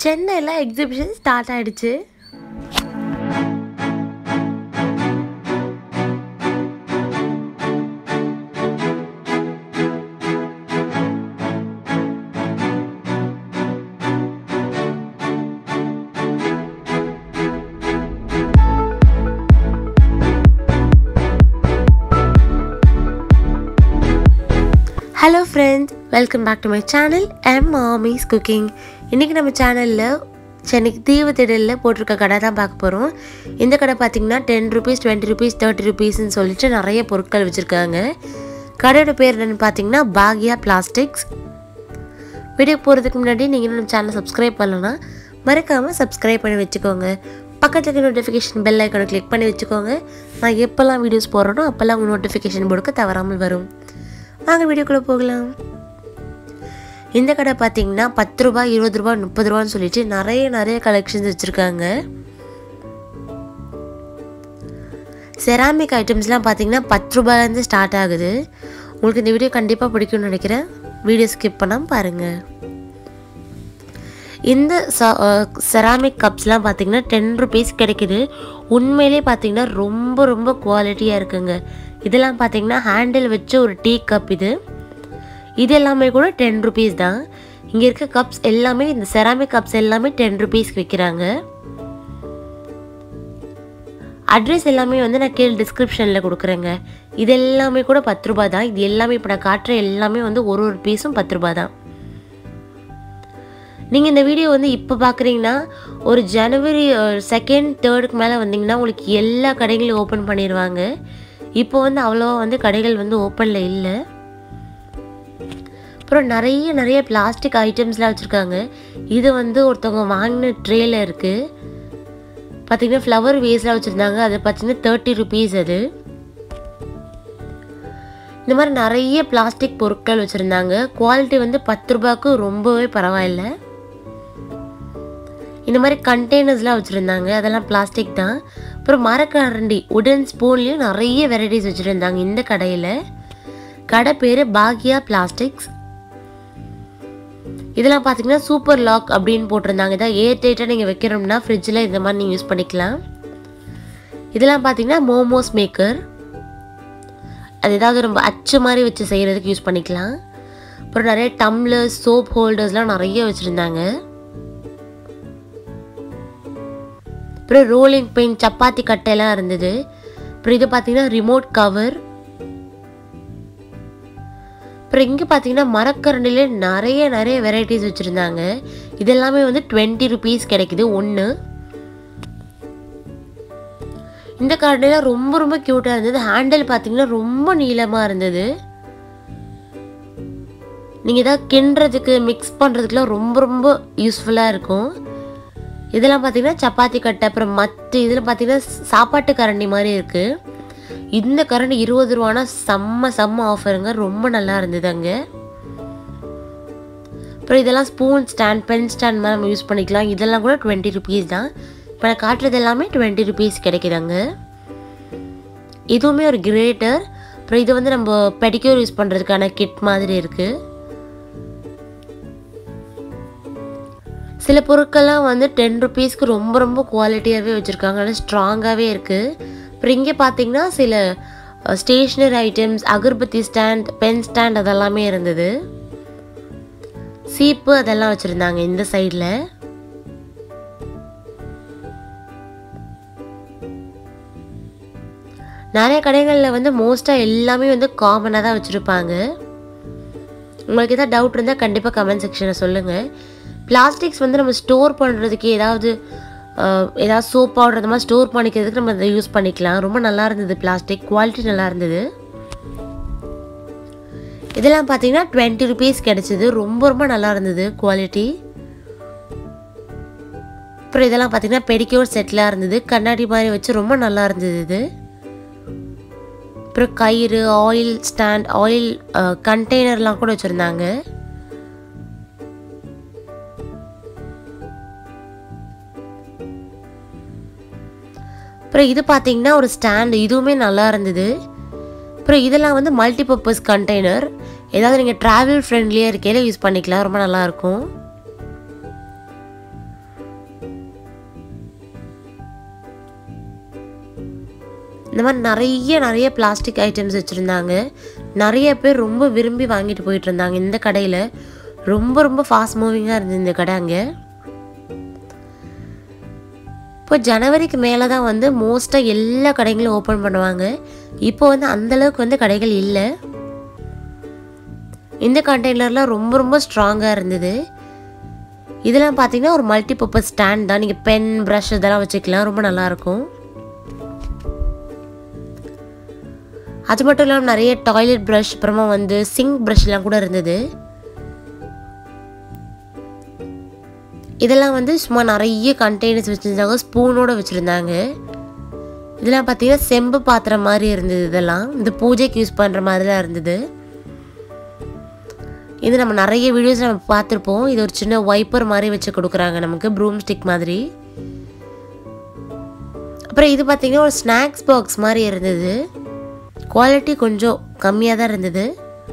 சென்னையில் exhibition start ஆயிடுச்சு hello friends welcome back to my channel M Mommy's cooking இன்றைக்கி நம்ம சேனலில் சென்னைக்கு தீவுத்திடலில் போட்டிருக்க கடை தான் பார்க்க போகிறோம் இந்த கடை பார்த்திங்கன்னா ten rupees twenty rupees thirty ருபீஸ்னு சொல்லிட்டு நிறைய பொருட்கள் வச்சுருக்காங்க கடையோட பேர் என்னென்னு பார்த்தீங்கன்னா பாக்யா பிளாஸ்டிக்ஸ் வீடியோ போகிறதுக்கு முன்னாடி நீங்கள் நம்ம சேனலை சப்ஸ்கிரைப் பண்ணலன்னா மறக்காமல் சப்ஸ்கிரைப் பண்ணி வச்சுக்கோங்க பக்கத்தில் இருக்க நோட்டிஃபிகேஷன் பெல் ஐக்கனை கிளிக் பண்ணி வச்சுக்கோங்க நான் எப்போல்லாம் வீடியோஸ் போடுறேனோ அப்போல்லாம் உங்கள் நோட்டிஃபிகேஷன் போடுக்க தவறாமல் வரும் வாங்க வீடியோக்குள்ளே போகலாம் இந்த கடை பார்த்தீங்கன்னா பத்து ரூபாய் இருபது ரூபாய் முப்பது ரூபான்னு சொல்லிட்டு நிறைய நிறைய கலெக்ஷன்ஸ் வச்சுருக்காங்க செராமிக் ஐட்டம்ஸ்லாம் பார்த்தீங்கன்னா பத்து ரூபாயிலேருந்து ஸ்டார்ட் ஆகுது உங்களுக்கு இந்த வீடியோ கண்டிப்பாக பிடிக்கும்னு நினைக்கிறேன் வீடியோ ஸ்கிப் பண்ணாமல் பாருங்கள் இந்த செராமிக் கப்ஸ்லாம் பார்த்தீங்கன்னா டென் ருபீஸ் கிடைக்குது உண்மையிலே பார்த்தீங்கன்னா ரொம்ப ரொம்ப குவாலிட்டியாக இருக்குங்க இதெல்லாம் பார்த்தீங்கன்னா ஹேண்டில் வச்ச ஒரு டீ கப் இது இது எல்லாமே கூட டென் ருபீஸ் தான் இங்கே இருக்க கப்ஸ் எல்லாமே இந்த செராமிக் கப்ஸ் எல்லாமே டென் ருபீஸ்க்கு விற்கிறாங்க அட்ரஸ் எல்லாமே வந்து நான் கீழே டிஸ்கிரிப்ஷனில் கொடுக்குறேங்க இது எல்லாமே கூட பத்து ரூபா தான் இது எல்லாமே இப்போ நான் காட்டுற எல்லாமே வந்து ஒரு ஒரு பீஸும் பத்து ரூபா தான் நீங்கள் இந்த வீடியோ வந்து இப்போ பார்க்குறீங்கன்னா ஒரு ஜனவரி செகண்ட் தேர்டுக்கு மேலே வந்தீங்கன்னா உங்களுக்கு எல்லா கடைகளையும் ஓப்பன் பண்ணிடுவாங்க இப்போ வந்து அவ்வளோவா வந்து கடைகள் வந்து ஓப்பனில் இல்லை அப்புறம் நிறைய நிறைய பிளாஸ்டிக் ஐட்டம்ஸ்லாம் வச்சுருக்காங்க இது வந்து ஒருத்தவங்க வாங்கின ட்ரேயில் இருக்குது பார்த்திங்கன்னா ஃப்ளவர் வேஸ்லாம் வச்சுருந்தாங்க அது பார்த்தீங்கன்னா தேர்ட்டி ருபீஸ் அது இந்த மாதிரி நிறைய பிளாஸ்டிக் பொருட்கள் வச்சுருந்தாங்க குவாலிட்டி வந்து பத்து ரூபாய்க்கு ரொம்பவே பரவாயில்ல இந்த மாதிரி கண்டெய்னர்ஸ்லாம் வச்சுருந்தாங்க அதெல்லாம் பிளாஸ்டிக் தான் அப்புறம் மரக்கரண்டி உடன் ஸ்பூன்லேயும் நிறைய வெரைட்டிஸ் வச்சுருந்தாங்க இந்த கடையில் கடை பேர் பாக்யா பிளாஸ்டிக்ஸ் இதெல்லாம் பார்த்தீங்கன்னா சூப்பர் லாக் அப்படின்னு போட்டிருந்தாங்க இதான் ஏர் டைட்டாக நீங்கள் வைக்கிறோம்னா ஃப்ரிட்ஜில் இந்த மாதிரி நீங்கள் யூஸ் பண்ணிக்கலாம் இதெல்லாம் பார்த்தீங்கன்னா மோமோஸ் மேக்கர் அது ஏதாவது ரொம்ப அச்சு மாதிரி வச்சு செய்கிறதுக்கு யூஸ் பண்ணிக்கலாம் அப்புறம் நிறைய டம்ளர்ஸ் சோப் ஹோல்டர்ஸ்லாம் நிறைய வச்சுருந்தாங்க அப்புறம் ரோலிங் பெயின் சப்பாத்தி கட்டையெல்லாம் இருந்தது அப்புறம் இது பார்த்தீங்கன்னா ரிமோட் கவர் அப்புறம் இங்கே பார்த்தீங்கன்னா மரக்கரண்டிலே நிறைய நிறைய வெரைட்டிஸ் வச்சுருந்தாங்க இதெல்லாமே வந்து டுவெண்ட்டி ருபீஸ் கிடைக்குது ஒன்று இந்த கரண்டிலாம் ரொம்ப ரொம்ப க்யூட்டாக இருந்தது ஹேண்டில் பார்த்தீங்கன்னா ரொம்ப நீளமாக இருந்தது நீங்கள் எதாவது கிண்டுறதுக்கு மிக்ஸ் பண்ணுறதுக்குலாம் ரொம்ப ரொம்ப யூஸ்ஃபுல்லாக இருக்கும் இதெல்லாம் பார்த்தீங்கன்னா சப்பாத்தி கட்டை அப்புறம் மற்ற இதில் பார்த்தீங்கன்னா சாப்பாட்டு கரண்டி மாதிரி இருக்குது இந்த கரண்டி இருபது ரூபானா செம்ம செம்ம ஆஃபருங்க ரொம்ப நல்லா இருந்தது அங்கே அப்புறம் இதெல்லாம் ஸ்பூன் ஸ்டாண்ட் பென் ஸ்டாண்ட் மாதிரி நம்ம யூஸ் பண்ணிக்கலாம் இதெல்லாம் கூட டுவெண்ட்டி ருபீஸ் தான் இப்போ நான் காட்டுறது எல்லாமே டுவெண்ட்டி ருபீஸ் கிடைக்குதாங்க இதுவுமே ஒரு கிரேட்டர் அப்புறம் இது வந்து நம்ம பெடிக்யூர் யூஸ் பண்ணுறதுக்கான கிட் மாதிரி இருக்குது சில பொருட்கள்லாம் வந்து டென் ருபீஸ்க்கு ரொம்ப ரொம்ப குவாலிட்டியாகவே வச்சுருக்காங்க நல்லா ஸ்ட்ராங்காகவே இருக்குது அப்புறம் இங்கே பார்த்தீங்கன்னா சில stationery items agarbatti stand pen stand அதெல்லாமே இருந்தது சீப்பு அதெல்லாம் வச்சுருந்தாங்க இந்த சைடில் நிறைய கடைகளில் வந்து மோஸ்ட்டாக எல்லாமே வந்து காமனாக தான் வச்சுருப்பாங்க உங்களுக்கு எதாவது டவுட் இருந்தால் கண்டிப்பாக கமெண்ட் செக்ஷனில் சொல்லுங்கள் பிளாஸ்டிக்ஸ் வந்து நம்ம ஸ்டோர் பண்ணுறதுக்கு ஏதாவது ஏதாவது சோப் பவுடர் அந்த மாதிரி ஸ்டோர் பண்ணிக்கிறதுக்கு நம்ம அதை யூஸ் பண்ணிக்கலாம் ரொம்ப நல்லா இருந்தது பிளாஸ்டிக் குவாலிட்டி நல்லா இருந்தது இதெல்லாம் பார்த்தீங்கன்னா டுவெண்ட்டி ருபீஸ் கிடச்சிது ரொம்ப ரொம்ப நல்லா இருந்தது குவாலிட்டி அப்புறம் இதெல்லாம் பார்த்தீங்கன்னா பெடிக்யூர் செட்லாம் இருந்தது கண்ணாடி மாதிரி வச்சு ரொம்ப நல்லா இருந்தது இது அப்புறம் கயிறு ஆயில் ஸ்டாண்ட் ஆயில் கண்டெய்னர்லாம் கூட வச்சுருந்தாங்க அப்புறம் இது பார்த்தீங்கன்னா ஒரு ஸ்டாண்டு இதுவுமே நல்லா இருந்தது அப்புறம் இதெல்லாம் வந்து மல்டிபர்பஸ் கண்டெய்னர் ஏதாவது நீங்கள் ட்ராவல் ஃப்ரெண்ட்லியாக இருக்கையில யூஸ் பண்ணிக்கலாம் ரொம்ப நல்லாயிருக்கும் இந்த மாதிரி நிறைய நிறைய பிளாஸ்டிக் ஐட்டம்ஸ் வச்சுருந்தாங்க நிறைய பேர் ரொம்ப விரும்பி வாங்கிட்டு போயிட்டு இருந்தாங்க இந்த கடையில் ரொம்ப ரொம்ப ஃபாஸ்ட் மூவிங்காக இருந்தது இந்த கடை அங்கே இப்போ ஜனவரிக்கு மேலே தான் வந்து மோஸ்ட்டாக எல்லா கடைகளும் ஓப்பன் பண்ணுவாங்க இப்போ வந்து அந்தளவுக்கு வந்து கடைகள் இல்லை இந்த கண்டெய்னர்லாம் ரொம்ப ரொம்ப ஸ்ட்ராங்காக இருந்தது இதெல்லாம் பார்த்தீங்கன்னா ஒரு மல்டி பர்பஸ் ஸ்டாண்ட் தான் நீங்கள் பென் ப்ரஷ் இதெல்லாம் வச்சுக்கலாம் ரொம்ப நல்லாயிருக்கும் அது மட்டும் இல்லாமல் நிறைய டாய்லெட் ப்ரஷ் அப்புறமா வந்து சிங்க் ப்ரஷ்லாம் கூட இருந்தது இதெல்லாம் வந்து சும்மா நிறைய கண்டெய்னர்ஸ் வச்சுருந்தாங்க ஸ்பூனோடு வச்சுருந்தாங்க இதெல்லாம் பார்த்தீங்கன்னா செம்பு பாத்திரம் மாதிரி இருந்தது இதெல்லாம் இந்த பூஜைக்கு யூஸ் பண்ணுற மாதிரிலாம் இருந்தது இது நம்ம நிறைய வீடியோஸ் நம்ம பார்த்துருப்போம் இது ஒரு சின்ன வைப்பர் மாதிரி வச்சு கொடுக்குறாங்க நமக்கு ப்ரூம் ஸ்டிக் மாதிரி அப்புறம் இது பார்த்தீங்கன்னா ஒரு ஸ்நாக்ஸ் பாக்ஸ் மாதிரி இருந்தது குவாலிட்டி கொஞ்சம் கம்மியாக தான் இருந்தது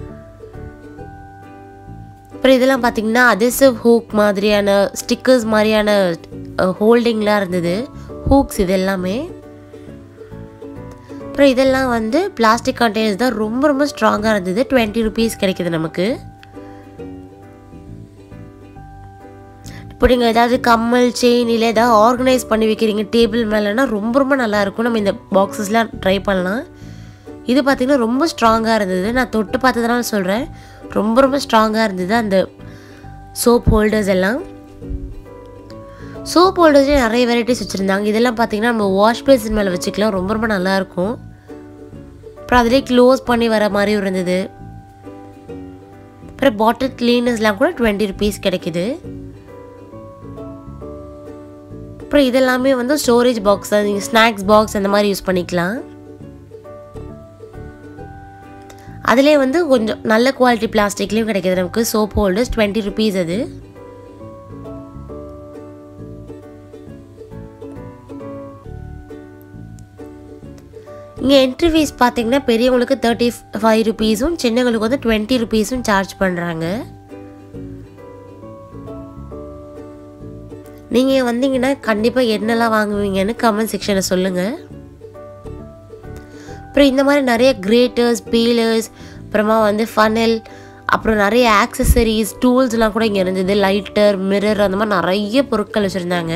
அப்புறம் இதெல்லாம் பார்த்தீங்கன்னா அதெசிவ் ஹூக் மாதிரியான ஸ்டிக்கர்ஸ் மாதிரியான ஹோல்டிங்லாம் இருந்தது ஹூக்ஸ் இது எல்லாமே அப்புறம் இதெல்லாம் வந்து பிளாஸ்டிக் கண்டெய்னர்ஸ் தான் ரொம்ப ரொம்ப ஸ்ட்ராங்காக இருந்தது டுவெண்ட்டி ருபீஸ் கிடைக்குது நமக்கு இப்போ நீங்கள் ஏதாவது கம்மல் செயின் இல்லை ஏதாவது ஆர்கனைஸ் பண்ணி வைக்கிறீங்க டேபிள் மேலேனா ரொம்ப ரொம்ப நல்லாயிருக்கும் நம்ம இந்த பாக்ஸஸ்லாம் ட்ரை பண்ணலாம் இது பார்த்திங்கன்னா ரொம்ப ஸ்ட்ராங்காக இருந்தது நான் தொட்டு பார்த்ததுனால சொல்கிறேன் ரொம்ப ரொம்ப ஸ்ட்ராங்காக இருந்தது அந்த சோப் ஹோல்டர்ஸ் எல்லாம் சோப் ஹோல்டர்ஸ்லேயே நிறைய வெரைட்டிஸ் வச்சுருந்தாங்க இதெல்லாம் பார்த்தீங்கன்னா நம்ம வாஷ் பேசின் மேலே வச்சுக்கலாம் ரொம்ப ரொம்ப நல்லாயிருக்கும் அப்புறம் அதிலே க்ளோஸ் பண்ணி வர மாதிரியும் இருந்தது அப்புறம் பாட்டில் க்ளீனர்ஸ்லாம் கூட டுவெண்ட்டி ருபீஸ் கிடைக்குது அப்புறம் இதெல்லாமே வந்து ஸ்டோரேஜ் பாக்ஸ் நீங்கள் ஸ்நாக்ஸ் பாக்ஸ் அந்த மாதிரி யூஸ் பண்ணிக்கலாம் அதிலே வந்து கொஞ்சம் நல்ல குவாலிட்டி பிளாஸ்டிக்லேயும் கிடைக்கிது நமக்கு சோப் ஹோல்டர்ஸ் டுவெண்ட்டி ருபீஸ் அது இங்கே என்ட்ரி ஃபீஸ் பார்த்தீங்கன்னா பெரியவங்களுக்கு தேர்ட்டி ஃபைவ் ருபீஸும் சின்னவங்களுக்கு வந்து டுவெண்ட்டி ருபீஸும் சார்ஜ் பண்ணுறாங்க நீங்கள் வந்தீங்கன்னா கண்டிப்பாக என்னெல்லாம் வாங்குவீங்கன்னு கமெண்ட் செக்ஷனில் சொல்லுங்கள் அப்புறம் இந்த மாதிரி நிறைய கிரேட்டர்ஸ் பீலர்ஸ் அப்புறமா வந்து ஃபனல் அப்புறம் நிறைய ஆக்சசரிஸ் டூல்ஸ்லாம் கூட இங்கே இருந்தது லைட்டர் மிரர் அந்த மாதிரி நிறைய பொருட்கள் வச்சுருந்தாங்க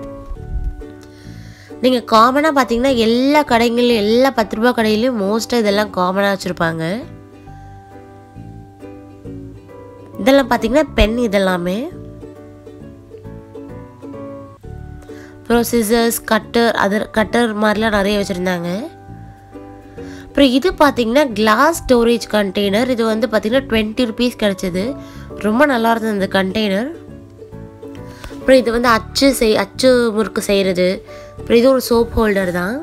நீங்கள் காமனாக பார்த்தீங்கன்னா எல்லா கடைகள்லையும் எல்லா பத்து ரூபா கடையிலையும் மோஸ்ட்டாக இதெல்லாம் காமனாக வச்சுருப்பாங்க இதெல்லாம் பார்த்தீங்கன்னா பென் இதெல்லாமே அப்புறம் சிசர்ஸ் கட்டர் அதர் கட்டர் மாதிரிலாம் நிறைய வச்சுருந்தாங்க அப்புறம் இது பார்த்தீங்கன்னா கிளாஸ் ஸ்டோரேஜ் கண்டெய்னர் இது வந்து பார்த்தீங்கன்னா டுவெண்ட்டி ருபீஸ் கிடச்சிது ரொம்ப நல்லா இருந்தது அந்த கண்டெய்னர் அப்புறம் இது வந்து அச்சு செய் அச்சு முறுக்கு செய்கிறது அப்புறம் இது ஒரு சோப் ஹோல்டர் தான்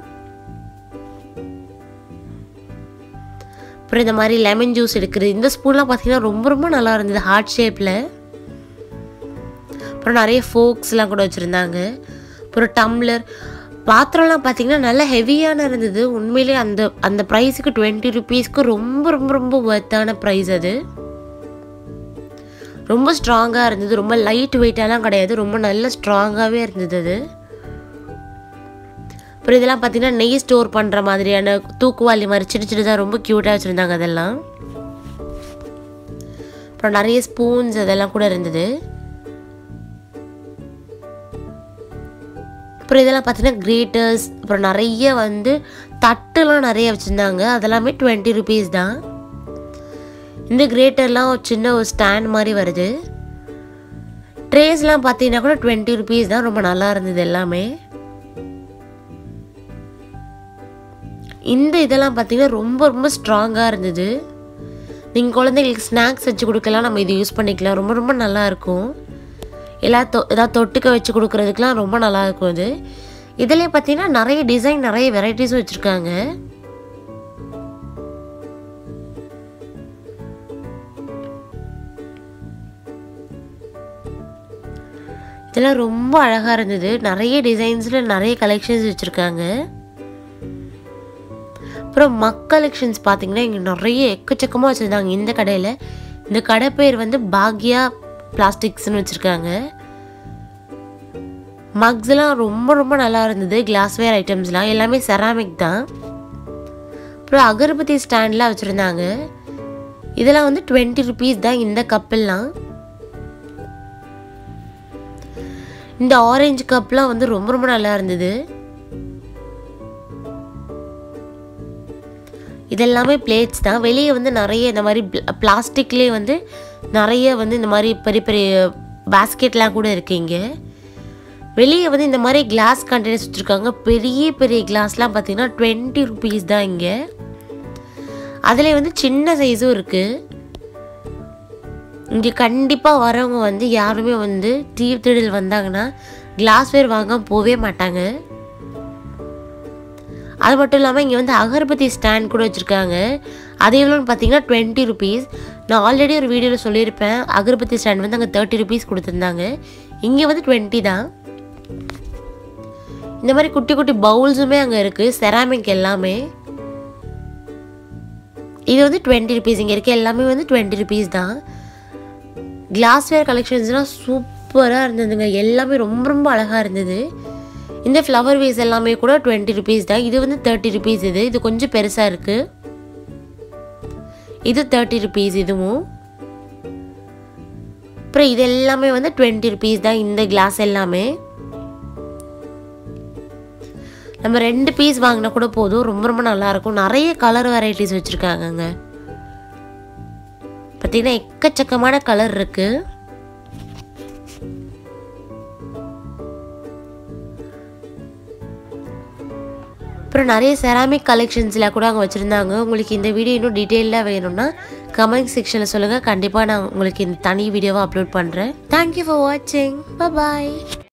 அப்புறம் இந்த மாதிரி லெமன் ஜூஸ் எடுக்கிறது இந்த ஸ்பூன்லாம் பார்த்தீங்கன்னா ரொம்ப ரொம்ப நல்லா இருந்தது ஹார்ட் ஷேப்பில் அப்புறம் நிறைய ஃபோக்ஸ்லாம் கூட வச்சுருந்தாங்க அப்புறம் டம்ளர் பாத்திரம்லாம் பார்த்தீங்கன்னா நல்லா ஹெவியான இருந்தது உண்மையிலே அந்த அந்த ப்ரைஸுக்கு டுவெண்ட்டி ருபீஸ்க்கு ரொம்ப ரொம்ப ரொம்ப ஒர்த்தான ப்ரைஸ் அது ரொம்ப ஸ்ட்ராங்காக இருந்தது ரொம்ப லைட் வெயிட்டாலாம் கிடையாது ரொம்ப நல்ல ஸ்ட்ராங்காகவே இருந்தது அது அப்புறம் இதெல்லாம் பார்த்தீங்கன்னா நெய் ஸ்டோர் பண்ணுற மாதிரியான தூக்குவாளி மாதிரி சின்ன சின்னதாக ரொம்ப க்யூட்டாக வச்சுருந்தாங்க அதெல்லாம் அப்புறம் நிறைய ஸ்பூன்ஸ் அதெல்லாம் கூட இருந்தது அப்புறம் இதெல்லாம் பார்த்தீங்கன்னா கிரேட்டர்ஸ் அப்புறம் நிறைய வந்து தட்டுலாம் நிறைய வச்சுருந்தாங்க அதெல்லாமே டுவெண்ட்டி ருபீஸ் தான் இந்த கிரேட்டர்லாம் ஒரு சின்ன ஒரு ஸ்டாண்ட் மாதிரி வருது ட்ரேஸ்லாம் பார்த்தீங்கன்னா கூட டுவெண்ட்டி ருபீஸ் தான் ரொம்ப நல்லா இருந்தது எல்லாமே இந்த இதெல்லாம் பார்த்தீங்கன்னா ரொம்ப ரொம்ப ஸ்ட்ராங்காக இருந்தது நீங்கள் குழந்தைங்களுக்கு ஸ்நாக்ஸ் வச்சு கொடுக்கலாம் நம்ம இது யூஸ் பண்ணிக்கலாம் ரொம்ப ரொம்ப நல்லா இருக்கும் எல்லா தொ ஏதாவது தொட்டுக்க வச்சு கொடுக்குறதுக்குலாம் ரொம்ப நல்லா இருக்கும் இது இதில் பார்த்தீங்கன்னா நிறைய டிசைன் நிறைய வெரைட்டிஸும் வச்சுருக்காங்க இதெல்லாம் ரொம்ப அழகாக இருந்தது நிறைய டிசைன்ஸில் நிறைய கலெக்ஷன்ஸ் வச்சுருக்காங்க அப்புறம் மக் கலெக்ஷன்ஸ் பார்த்தீங்கன்னா இங்கே நிறைய எக்கச்சக்கமாக வச்சுருந்தாங்க இந்த கடையில் இந்த கடை பேர் வந்து பாக்யா பிளாஸ்டிக்ஸ்னு வச்சுருக்காங்க மக்ஸ்லாம் ரொம்ப ரொம்ப நல்லா இருந்தது கிளாஸ்வேர் ஐட்டம்ஸ்லாம் எல்லாமே செராமிக் தான் அப்புறம் அகர்பத்தி ஸ்டாண்ட்லாம் வச்சுருந்தாங்க இதெல்லாம் வந்து டுவெண்ட்டி ருபீஸ் தான் இந்த கப்பெல்லாம் இந்த ஆரஞ்சு கப்லாம் வந்து ரொம்ப ரொம்ப நல்லா இருந்தது இதெல்லாமே பிளேட்ஸ் தான் வெளியே வந்து நிறைய இந்த மாதிரி பிளாஸ்டிக்லேயே வந்து நிறைய வந்து இந்த மாதிரி பெரிய பெரிய பாஸ்கெட்லாம் கூட இருக்கு இங்கே வெளியே வந்து இந்த மாதிரி கிளாஸ் கண்டெய்னர்ஸ் வச்சுருக்காங்க பெரிய பெரிய கிளாஸ்லாம் பார்த்தீங்கன்னா டுவெண்ட்டி ருபீஸ் தான் இங்கே அதில் வந்து சின்ன சைஸும் இருக்குது இங்கே கண்டிப்பாக வரவங்க வந்து யாருமே வந்து தீவு திடல் வந்தாங்கன்னா கிளாஸ் வேர் வாங்க போவே மாட்டாங்க அது மட்டும் இல்லாமல் இங்கே வந்து அகர்பத்தி ஸ்டாண்ட் கூட வச்சுருக்காங்க அது எவ்வளோன்னு பார்த்தீங்கன்னா டுவெண்ட்டி ருபீஸ் நான் ஆல்ரெடி ஒரு வீடியோவில் சொல்லியிருப்பேன் அகர்பத்தி ஸ்டாண்ட் வந்து அங்கே தேர்ட்டி ருபீஸ் கொடுத்துருந்தாங்க இங்கே வந்து டுவெண்ட்டி தான் இந்த மாதிரி குட்டி குட்டி பவுல்ஸுமே அங்கே இருக்குது செராமிக் எல்லாமே இது வந்து டுவெண்ட்டி ருபீஸ் இங்கே இருக்க எல்லாமே வந்து டுவெண்ட்டி ருபீஸ் தான் கிளாஸ்வேர் கலெக்ஷன்ஸ்லாம் சூப்பராக இருந்ததுங்க எல்லாமே ரொம்ப ரொம்ப அழகாக இருந்தது இந்த ஃப்ளவர் வேஸ் எல்லாமே கூட டுவெண்ட்டி ருபீஸ் தான் இது வந்து தேர்ட்டி ருபீஸ் இது இது கொஞ்சம் பெருசாக இருக்குது இது தேர்ட்டி ருபீஸ் இதுவும் அப்புறம் இது எல்லாமே வந்து டுவெண்ட்டி ருபீஸ் தான் இந்த கிளாஸ் எல்லாமே நம்ம ரெண்டு பீஸ் வாங்கினா கூட போதும் ரொம்ப ரொம்ப நல்லாயிருக்கும் நிறைய கலர் வெரைட்டிஸ் வச்சுருக்காங்கங்க பார்த்தீங்கன்னா எக்கச்சக்கமான கலர் இருக்குது அப்புறம் நிறைய செராமிக் கலெக்ஷன்ஸில் கூட அங்கே வச்சுருந்தாங்க உங்களுக்கு இந்த வீடியோ இன்னும் டீட்டெயிலாக வேணும்னா கமெண்ட் செக்ஷனில் சொல்லுங்கள் கண்டிப்பாக நான் உங்களுக்கு இந்த தனி வீடியோவாக அப்லோட் பண்ணுறேன் தேங்க்யூ ஃபார் வாட்சிங் பாய்